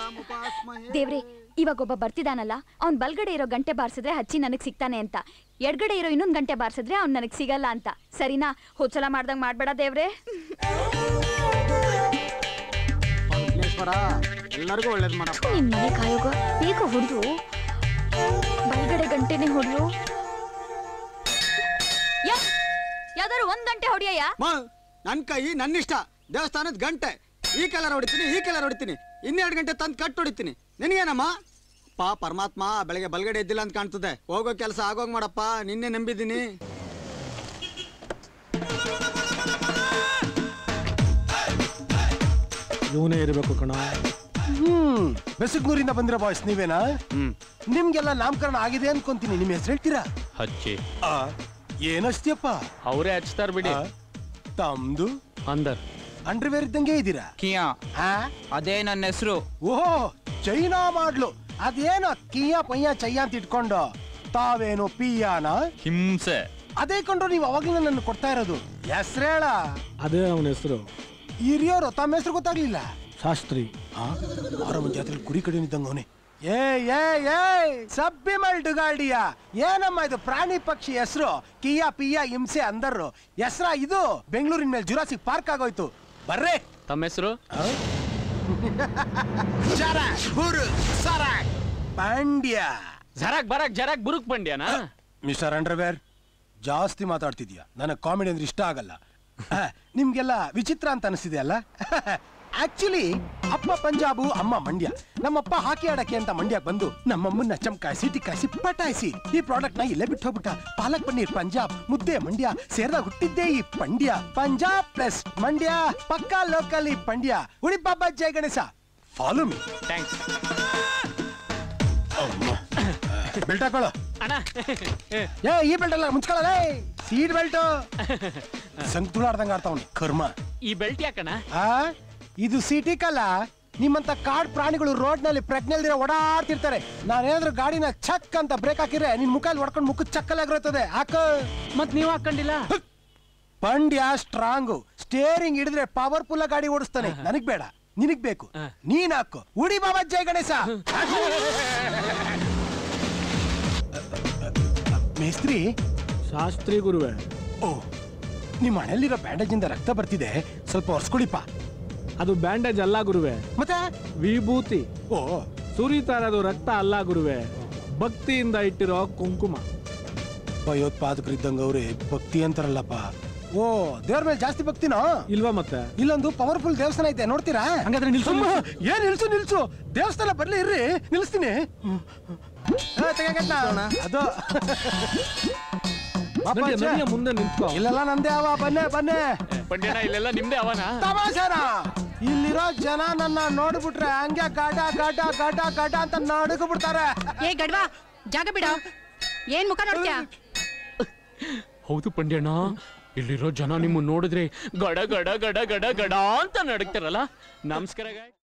ದೇವ್ರೆ ಇವಾಗ ಒಬ್ಬ ಬರ್ತಿದಾನಲ್ಲ ಅವ್ನ್ ಬಲ್ಗಡೆ ಇರೋ ಗಂಟೆ ಬಾರ್ಸಿದ್ರೆ ಹಚ್ಚಿ ನನಗ್ ಸಿಗ್ತಾನೆ ಅಂತ ಎಡ್ಗಡೆ ಇರೋ ಇನ್ನೊಂದ್ ಗಂಟೆ ಬಾರ್ಸಿದ್ರೆ ಅವ್ನ್ ನನಗ್ ಸಿಗಲ್ಲ ಅಂತ ಸರಿನಾ ಹೋದ್ಸಲ ಮಾಡ್ದಂಗ್ ಮಾಡ್ಬೇಡ ದೇವ್ರೆ ವಿಘ್ನೇಶ್ವರ ಎಲ್ಲರಿಗೂ ಒಳ್ಳೇದು ಮಾಡಪ್ಪ ನಿಮ್ ಮನೆ ಕಾಯೋಗ ಬೇಗ ಹೊಡೆದು ಬಲ್ಗಡೆ ಗಂಟೆನೆ ಹೊಡೆಯು ಯಾವ್ದಾದ್ರು ಒಂದ್ ಗಂಟೆ ಹೊಡಿಯಯ್ಯ ಮ ನನ್ನ ಕೈ ನನ್ನ ಇಷ್ಟ ದೇವಸ್ಥಾನದ ಗಂಟೆ ಈ ಕಲರ್ ಹೊಡಿತೀನಿ ಈ ಕಲರ್ ಹೊಡಿತೀನಿ ಇನ್ನೆರಡು ಗಂಟೆ ತಂದು ಕಟ್ಟು ಹೊಡಿತೀನಿ ನಿನಗೇನಮ್ಮ ಪಾ ಪರಮಾತ್ಮ ಬೆಳಗ್ಗೆ ಬಲ್ಗಡೆ ಎದ್ದಿಲ್ಲ ಅಂತ ಕಾಣ್ತದೆ ಹೋಗೋ ಕೆಲಸ ಆಗೋಗ್ ಮಾಡಪ್ಪ ನಿನ್ನೆ ನಂಬಿದ್ದೀನಿ ಇವನೇ ಇರಬೇಕು ಕಣ ಹ್ಮ್ ಬೆಸಗ್ನೂರಿಂದ ಬಂದಿರೋ ಬಾಯ್ಸ್ ನೀವೇನಾ ನಿಮ್ಗೆಲ್ಲ ನಾಮಕರಣ ಆಗಿದೆ ಅನ್ಕೊಂತೀನಿ ನಿಮ್ ಹೆಸರು ಹೇಳ್ತೀರಾ ಹಚ್ಚಿ ಆ, ಏನಸ್ತಿಯಪ್ಪ ಅವರೇ ಹಚ್ತಾರ ಬಿಡಿ ಆ, ತಮ್ದು ಅಂದರ್ ಅಂಡರ್ವೇರ್ ಇದ್ದಂಗೆ ಇದ್ದೀರಾ ಕಿಯಾ ಆ? ಅದೇ ನನ್ನ ಹೆಸರು ಓಹೋ ಚೈನಾ ಮಾಡ್ಲು ಅದೇನೋ ಕಿಯ ಪಯ್ಯ ಚಯ್ಯ ಅಂತ ಇಟ್ಕೊಂಡು ತಾವೇನು ಪಿಯಾನ ಹಿಂಸೆ ಅದೇ ಕೊಂಡು ನೀವು ಅವಾಗ್ಲೂ ನನ್ನ ಕೊಡ್ತಾ ಇರೋದು ಹೆಸ್ರೇಳ ಅದೇ ಅವನ ಹೆಸರು ಹಿರಿಯರು ತಮ್ಮ ಹೆಸರು ಗೊತ್ತಾಗ್ಲಿಲ್ಲ ಶಾಸ್ತ್ರಿ ಆರಮ್ಮ ಜಾತ್ರೆ ಕುರಿ ಕಡೆ ನಿದ್ದಂಗ ಅವನೇ ಏ ಏ ಏ ಸಬ್ಬಿ ಮಲ್ಡುಗಾಡಿಯ ಏನಮ್ಮ ಇದು ಪ್ರಾಣಿ ಪಕ್ಷಿ ಹೆಸರು ಕಿಯ ಪಿಯ ಹಿಂಸೆ ಅಂದರು ಹೆಸ್ರ ಇದು ಬೆಂಗಳೂರಿನ ಮೇಲೆ ಜುರಾಸಿಕ್ ಪಾರ್ಕ್ ಆಗೋಯ್ತು ಬರ್ರೆ ತಮ್ಮ ಹೆಸರು ಪಾಂಡ್ಯ ಜರಾಕ್ ಬರಾಕ್ ಜರಾಕ್ ಬುರುಕ್ ಬಂಡ್ಯಾನ ಮಿಸ್ಟರ್ ಅಂಡರ್ವೇರ್ ಜಾಸ್ತಿ ಮಾತಾಡ್ತಿದ್ಯಾ ನನಗೆ ಕಾಮಿಡಿ ಅಂದ್ರೆ ಇಷ್ಟ ಆಗಲ್ಲ ಆ, ನಿಮ್ಗೆಲ್ಲ ವಿಚಿತ್ರ ಅಂತ ಅನಿಸಿದೆ ಅಲ್ಲ ಆಕ್ಚುಲಿ ಅಪ್ಪ ಪಂಜಾಬು ಅಮ್ಮ ಮಂಡ್ಯ ನಮ್ಮಪ್ಪ ಹಾಕಿ ಆಡಕ್ಕೆ ಅಂತ ಮಂಡ್ಯಕ್ಕೆ ಬಂದು ನಮ್ಮಮ್ಮನ್ನ ಚಮಕಾಯಿಸಿ ಟಿಕ್ಕಾಯಿಸಿ ಪಟಾಯಿಸಿ ಈ ಪ್ರಾಡಕ್ಟ್ ನ ಇಲ್ಲೇ ಬಿಟ್ಟು ಹೋಗ್ಬಿಟ್ಟ ಪಾಲಕ್ ಪನ್ನೀರ್ ಪಂಜಾಬ್ ಮುದ್ದೆ ಮಂಡ್ಯ ಸೇರ್ದಾಗ ಹುಟ್ಟಿದ್ದೇ ಈ ಪಂಡ್ಯ ಪಂಜಾಬ್ ಪ್ಲಸ್ ಮಂಡ್ಯ ಪಕ್ಕಾ ಲೋಕಲ್ ಈ ಪಂಡ್ಯ ಉಳಿಪಾಪ ಜಯ Ganesha follow me thanks belt ಹಾಕೊಳ್ಳೋ ಅಣ್ಣ ಏ ಈ ಬೆಲ್ಟ್ ಅಲ್ಲ ಮುಚ್ಕೊಳ್ಳಲ್ಲ ಸೀಟ್ ಬೆಲ್ಟ್ ಸಂಕ್ತುಳ ಆಡ್ದಂಗ ಆಡ್ತಾವನಿ ಕರ್ಮ ಈ ಬೆಲ್ಟ್ ಯಾಕಣ್ಣ ಆ ಇದು ಸಿಟಿಕಲ್ಲ ನಿಮ್ಮಂತ ಕಾಡ್ ಪ್ರಾಣಿಗಳು ರೋಡ್ ನಲ್ಲಿ ಪ್ರಜ್ಞೆಲ್ದಿರ ಓಡಾಡ್ತಿರ್ತಾರೆ ನಾನೇನಾದ್ರೂ ಗಾಡಿನ ಚಕ್ ಅಂತ ಬ್ರೇಕ್ ಹಾಕಿದ್ರೆ ನಿನ್ ಮುಖಲ್ಲಿ ಹೊಡ್ಕೊಂಡು ಮುಖ ಚಕ್ಕಲಾಗಿರುತ್ತದೆ ಹಾಕ ಮತ್ ನೀವ್ ಹಾಕೊಂಡಿಲ್ಲ ಪಂಡ್ಯ ಸ್ಟ್ರಾಂಗು ಸ್ಟೇರಿಂಗ್ ಹಿಡಿದ್ರೆ ಪವರ್ಫುಲ್ ಗಾಡಿ ಓಡಿಸ್ತಾನೆ ನನಗ್ ಬೇಡ ನಿನಗ್ ಬೇಕು ನೀನ್ ಹಾಕು ಉಡಿ ಬಾಬಾ ಜಯ ಗಣೇಶ ಮೇಸ್ತ್ರಿ ಶಾಸ್ತ್ರಿ ಗುರುವೆ ಓ ನಿಮ್ಮ ಹಣೆಯಲ್ಲಿರೋ ಬ್ಯಾಂಡೇಜ್ ಇಂದ ರಕ್ತ ಬರ್ತಿದೆ ಸ್ವಲ್ಪ ಒರ್ಸ್ಕೊಳಿಪ್ಪ ಅದು ಬ್ಯಾಂಡೇಜ್ ಅಲ್ಲ ಗುರುವೆ ಮತ್ತೆ ವಿಭೂತಿ ಓ ಸುರಿತಾ ಇರೋದು ರಕ್ತ ಅಲ್ಲ ಗುರುವೆ ಭಕ್ತಿಯಿಂದ ಇಟ್ಟಿರೋ ಕುಂಕುಮ ಭಯೋತ್ಪಾದಕರಿದ್ದಂಗ ಅವ್ರೆ ಭಕ್ತಿ ಅಂತಾರಲ್ಲಪ್ಪ ಓ ದೇವ್ರ ಮೇಲೆ ಜಾಸ್ತಿ ಭಕ್ತಿನೋ ಇಲ್ವಾ ಮತ್ತೆ ಇಲ್ಲೊಂದು ಪವರ್ಫುಲ್ ದೇವಸ್ಥಾನ ಐತೆ ನೋಡ್ತೀರಾ ಹಂಗಾದ್ರೆ ನಿಲ್ಸು, ಅಮ್ಮ, ನಿಲ್ಸು. ಏನ್ ನಿಲ್ಸು ನಿಲ್ಸು ದೇವಸ್ಥಾನ ಬರ್ಲಿ ಇರ್ರಿ ನಿಲ್ಲಿಸ್ತೀನಿ ಆ, ತೆಗಿಯಕತ್ನ? ಅದು ಪಾಪ ನಡಿಯ, ಅಜ್ಜ. ನಡಿಯ, ಮುಂದೆ ನಿಂತ್ಕೋ ಇಲ್ಲೆಲ್ಲ ನಂದೇ ಅವ ಬನ್ನೆ ಬನ್ನೆ ಪಂಡ್ಯನ ಇಲ್ಲೆಲ್ಲ ನಿಮ್ದೇ ಅವನ ತಮಾಷೆನ ಇಲ್ಲಿರೋ ಜನ ನನ್ನ ನೋಡ್ಬಿಟ್ರೆ ಹಂಗೆ ಗಡ ಗಡ ಗಡ ಗಡ ಅಂತ ನಡುಗು ಬಿಡ್ತಾರೆ ಏ ಗಡ್ವಾ ಜಾಗ ಬಿಡ ಏನ್ ಮುಖ ನೋಡ್ತ್ಯಾ ಹೌದು ಪಂಡ್ಯಣ್ಣ ಇಲ್ಲಿರೋ ಜನ ನಿಮ್ಮ ನೋಡಿದ್ರೆ ಗಡ ಗಡ ಗಡ ಗಡ ಗಡ ಅಂತ ನಡಕ್ತಾರಲ್ಲ ನಮಸ್ಕಾರ ಗಾಯ್